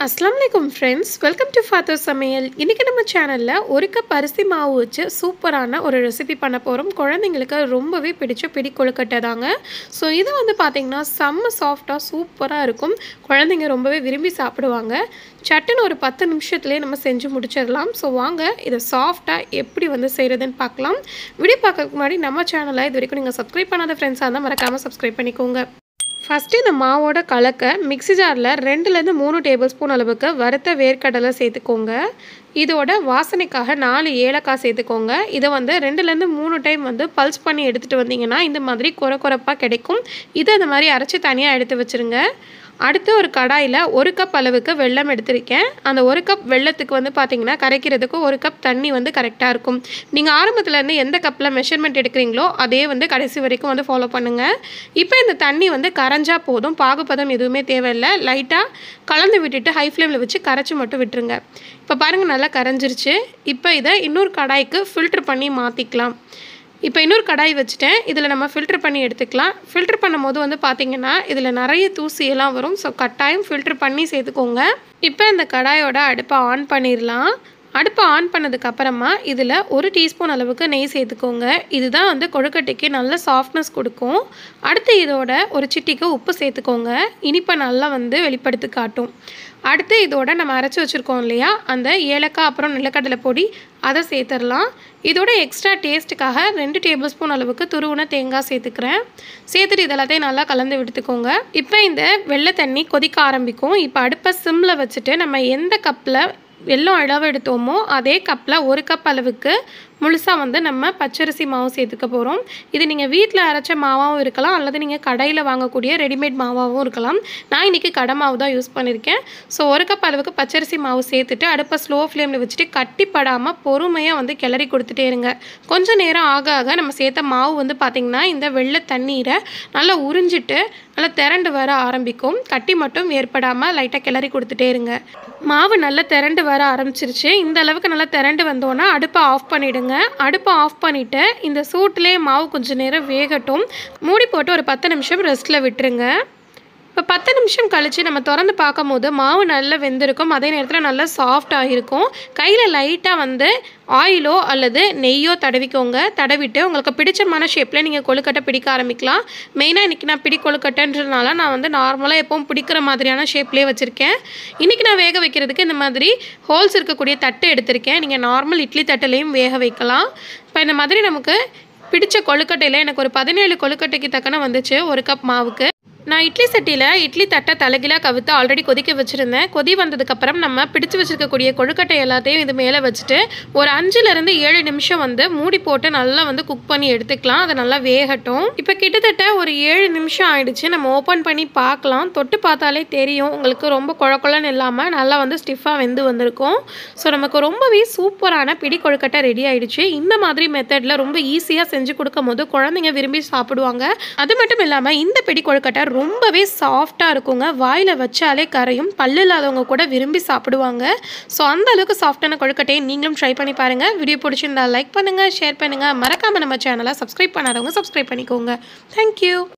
அஸ்லாம் வலைக்கும் friends welcome to father சமையல் இன்றைக்கி நம்ம சேனலில் ஒரு கப் அரிசி மாவு வச்சு சூப்பரான ஒரு ரெசிபி பண்ண போகிறோம் குழந்தைங்களுக்கு ரொம்பவே பிடிச்ச பிடி கொழுக்கட்டை தாங்க ஸோ இது வந்து பார்த்திங்கன்னா செம்ம சாஃப்டாக சூப்பராக இருக்கும் குழந்தைங்க ரொம்பவே விரும்பி சாப்பிடுவாங்க சட்டுன்னு ஒரு பத்து நிமிஷத்துலேயே நம்ம செஞ்சு முடிச்சிடலாம் ஸோ வாங்க இதை சாஃப்டாக எப்படி வந்து செய்கிறதுன்னு பார்க்கலாம் வீடியோ பார்க்கறதுக்கு முன்னாடி நம்ம சேனலை இது வரைக்கும் நீங்கள் சப்ஸ்கிரைப் பண்ணாத ஃப்ரெண்ட்ஸாக இருந்தால் மறக்காமல் சப்ஸ்கிரைப் பண்ணிக்கோங்க ஃபஸ்ட்டு இந்த மாவோட கலக்க மிக்ஸி ஜாரில் ரெண்டுலேருந்து மூணு டேபிள் ஸ்பூன் அளவுக்கு வறுத்த வேர்க்கடலை சேர்த்துக்கோங்க இதோட வாசனைக்காக நாலு ஏலக்காய் சேர்த்துக்கோங்க இதை வந்து ரெண்டுலேருந்து மூணு டைம் வந்து பல்ஸ் பண்ணி எடுத்துகிட்டு வந்தீங்கன்னா இந்த மாதிரி குறை குறைப்பாக கிடைக்கும் இதை இந்த மாதிரி அரைச்சி தனியாக எடுத்து வச்சுருங்க அடுத்து ஒரு கடாயில் ஒரு கப் அளவுக்கு வெல்லம் எடுத்திருக்கேன் அந்த ஒரு கப் வெள்ளத்துக்கு வந்து பார்த்தீங்கன்னா கரைக்கிறதுக்கு ஒரு கப் தண்ணி வந்து கரெக்டாக இருக்கும் நீங்கள் ஆரம்பத்துலேருந்து எந்த கப்பில் மெஷர்மெண்ட் எடுக்கிறீங்களோ அதே வந்து கடைசி வரைக்கும் வந்து ஃபாலோ பண்ணுங்கள் இப்போ இந்த தண்ணி வந்து கரைஞ்சா போதும் பாகுபதம் எதுவுமே தேவையில்லை லைட்டாக கலந்து விட்டுட்டு ஹை ஃப்ளேமில் வச்சு கரைச்சி மட்டும் விட்டுருங்க இப்போ பாருங்கள் நல்லா கரைஞ்சிருச்சு இப்போ இதை இன்னொரு கடாய்க்கு ஃபில்ட்ரு பண்ணி மாற்றிக்கலாம் இப்போ இன்னொரு கடாய் வச்சுட்டேன் இதில் நம்ம ஃபில்ட்ரு பண்ணி எடுத்துக்கலாம் ஃபில்ட்ரு பண்ணும்போது வந்து பார்த்திங்கன்னா இதில் நிறைய தூசியெல்லாம் வரும் ஸோ கட்டாயம் ஃபில்ட்ரு பண்ணி சேர்த்துக்கோங்க இப்போ இந்த கடாயோட அடுப்பை ஆன் பண்ணிடலாம் அடுப்பை ஆன் பண்ணதுக்கு அப்புறமா இதில் ஒரு டீஸ்பூன் அளவுக்கு நெய் சேர்த்துக்கோங்க இதுதான் வந்து கொழுக்கட்டைக்கு நல்ல சாஃப்ட்னஸ் கொடுக்கும் அடுத்து இதோட ஒரு சிட்டிக்கு உப்பு சேர்த்துக்கோங்க இனிப்பை நல்லா வந்து வெளிப்படுத்தி காட்டும் அடுத்து இதோட நம்ம அரைச்சி வச்சுருக்கோம் இல்லையா அந்த ஏலக்காய் அப்புறம் நிலக்கடலை பொடி அதை சேர்த்துடலாம் இதோட எக்ஸ்ட்ரா டேஸ்ட்டுக்காக ரெண்டு டேபிள் ஸ்பூன் அளவுக்கு துருவுன தேங்காய் சேர்த்துக்கிறேன் சேர்த்துட்டு இதெல்லாத்தையும் நல்லா கலந்து விடுத்துக்கோங்க இப்போ இந்த வெள்ளை தண்ணி கொதிக்க ஆரம்பிக்கும் இப்போ அடுப்பை சிம்மில் வச்சுட்டு நம்ம எந்த கப்பில் வெள்ளம் அளவு எடுத்தோமோ அதே கப்பில் ஒரு கப் அளவுக்கு முழுசாக வந்து நம்ம பச்சரிசி மாவு சேர்த்துக்க போகிறோம் இது நீங்கள் வீட்டில் அரைச்ச மாவாகவும் இருக்கலாம் அல்லது நீங்கள் கடையில் வாங்கக்கூடிய ரெடிமேட் மாவாகவும் இருக்கலாம் நான் இன்றைக்கி கடை மாவு தான் யூஸ் பண்ணியிருக்கேன் ஸோ ஒரு கப் அளவுக்கு பச்சரிசி மாவு சேர்த்துட்டு அடுப்பை ஸ்லோ ஃப்ளேமில் வச்சுட்டு கட்டிப்படாமல் பொறுமையாக வந்து கிளறி கொடுத்துட்டே இருங்க கொஞ்சம் நேரம் ஆக ஆக நம்ம சேர்த்த மாவு வந்து பார்த்திங்கன்னா இந்த வெள்ளை தண்ணீரை நல்லா உறிஞ்சிட்டு நல்லா திரண்டு வர ஆரம்பிக்கும் கட்டி மட்டும் ஏற்படாமல் லைட்டாக கிளறி கொடுத்துட்டே இருங்க மாவு நல்லா திரண்டு வர ஆரம்பிச்சிருச்சு இந்த அளவுக்கு நல்லா திரண்டு வந்தோன்னா அடுப்பை ஆஃப் பண்ணிவிடுங்க அடுப்பை ஆஃப் பண்ணிவிட்டு இந்த சூட்லேயே மாவு கொஞ்சம் நேரம் வேகட்டும் மூடி போட்டு ஒரு பத்து நிமிஷம் ரெஸ்ட்டில் விட்டுருங்க இப்போ பத்து நிமிஷம் கழித்து நம்ம திறந்து பார்க்கும் போது மாவு நல்லா வெந்திருக்கும் அதே நேரத்தில் நல்லா சாஃப்டாக இருக்கும் கையில் லைட்டாக வந்து ஆயிலோ அல்லது நெய்யோ தடவிக்கோங்க தடவிட்டு உங்களுக்கு பிடிச்சமான ஷேப்பில் நீங்கள் கொழுக்கட்டை பிடிக்க ஆரம்பிக்கலாம் மெயினாக இன்றைக்கி நான் பிடி கொழுக்கட்டைன்றதுனால நான் வந்து நார்மலாக எப்பவும் பிடிக்கிற மாதிரியான ஷேப்லேயே வச்சுருக்கேன் இன்றைக்கி நான் வேக வைக்கிறதுக்கு இந்த மாதிரி ஹோல்ஸ் இருக்கக்கூடிய தட்டு எடுத்திருக்கேன் நீங்கள் நார்மல் இட்லி தட்டுலேயும் வேக வைக்கலாம் இப்போ இந்த மாதிரி நமக்கு பிடிச்ச கொழுக்கட்டையில் எனக்கு ஒரு பதினேழு கொழுக்கட்டைக்கு தக்கன வந்துச்சு ஒரு கப் மாவுக்கு நான் இட்லி சட்டியில் இட்லி தட்டை தலைகீழாக கவித்து ஆல்ரெடி கொதிக்க வச்சுருந்தேன் கொதி வந்ததுக்கப்புறம் நம்ம பிடிச்சு வச்சுருக்கக்கூடிய கொழுக்கட்டை எல்லாத்தையும் இது மேலே வச்சுட்டு ஒரு அஞ்சுலேருந்து ஏழு நிமிஷம் வந்து மூடி போட்டு நல்லா வந்து குக் பண்ணி எடுத்துக்கலாம் அதை நல்லா வேகட்டும் இப்போ கிட்டத்தட்ட ஒரு ஏழு நிமிஷம் ஆயிடுச்சு நம்ம ஓப்பன் பண்ணி பார்க்கலாம் தொட்டு பார்த்தாலே தெரியும் உங்களுக்கு ரொம்ப குழக்குழன்னு இல்லாமல் நல்லா வந்து ஸ்டிஃபாக வெந்து வந்திருக்கும் ஸோ நமக்கு ரொம்பவே சூப்பரான பிடி கொழுக்கட்டை ரெடி ஆயிடுச்சு இந்த மாதிரி மெத்தடில் ரொம்ப ஈஸியாக செஞ்சு கொடுக்கும் போது குழந்தைங்க விரும்பி சாப்பிடுவாங்க அது மட்டும் இல்லாமல் இந்த பிடி கொழுக்கட்டை ரொம்பவே சாஃப்டாக இருக்குங்க வாயில் வச்சாலே கரையும் பல்லு இல்லாதவங்க கூட விரும்பி சாப்பிடுவாங்க ஸோ அந்த அளவுக்கு சாஃப்டான கொழுக்கட்டையை நீங்களும் ட்ரை பண்ணி பாருங்கள் வீடியோ பிடிச்சிருந்தா லைக் பண்ணுங்கள் ஷேர் பண்ணுங்கள் மறக்காமல் நம்ம சேனலை சப்ஸ்கிரைப் பண்ணாதவங்க சப்ஸ்கிரைப் பண்ணிக்கோங்க தேங்க்யூ